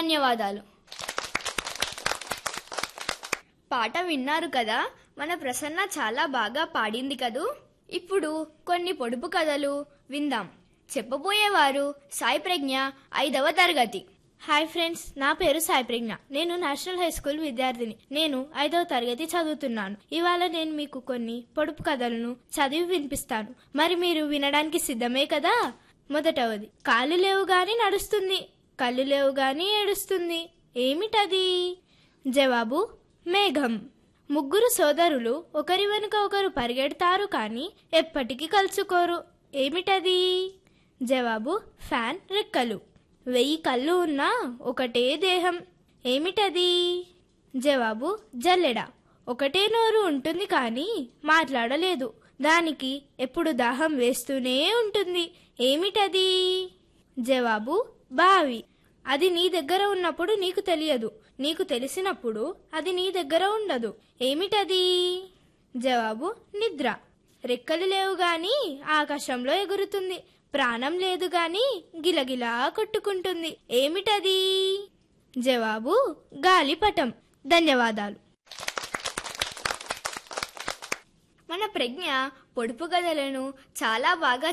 ధన్యవాదాలు పాట విన్నారు కదా మన ప్రసన్న చాలా బాగా పాడింది కదూ ఇప్పుడు కొన్ని పొడుపు కథలు విందాం చెప్పబోయేవారు సాయి ప్రజ్ఞ ఐదవ తరగతి హాయ్ ఫ్రెండ్స్ నా పేరు సాయి ప్రజ్ఞ నేను నేషనల్ హై స్కూల్ విద్యార్థిని నేను ఐదవ తరగతి చదువుతున్నాను ఇవాళ నేను మీకు కొన్ని పొడుపు కథలను చదివి వినిపిస్తాను మరి మీరు వినడానికి సిద్ధమే కదా మొదటవది కాళ్ళు లేవు గాని నడుస్తుంది కళ్ళు లేవు గాని ఏడుస్తుంది ఏమిటది జవాబు మేఘం ముగ్గురు సోదరులు ఒకరి వెనుక ఒకరు పరిగెడతారు కానీ ఎప్పటికీ కలుసుకోరు ఏమిటది జవాబు ఫ్యాన్ రెక్కలు వెయ్యి కళ్ళు ఉన్నా ఒకటే దేహం ఏమిటది జవాబు జల్లెడ ఒకటే నోరు ఉంటుంది కానీ మాట్లాడలేదు దానికి ఎప్పుడు దాహం వేస్తూనే ఉంటుంది ఏమిటది జవాబు బావి అది నీ దగ్గర ఉన్నప్పుడు నీకు తెలియదు నీకు తెలిసినప్పుడు అది నీ దగ్గర ఉండదు ఏమిటది జవాబు నిద్ర రెక్కలు లేవు గాని ఆకాశంలో ఎగురుతుంది ప్రాణం లేదు గాని గిలగిలా కొట్టుకుంటుంది ఏమిటది జవాబు గాలిపటం ధన్యవాదాలు మన ప్రజ్ఞ పొడుపు కథలను చాలా బాగా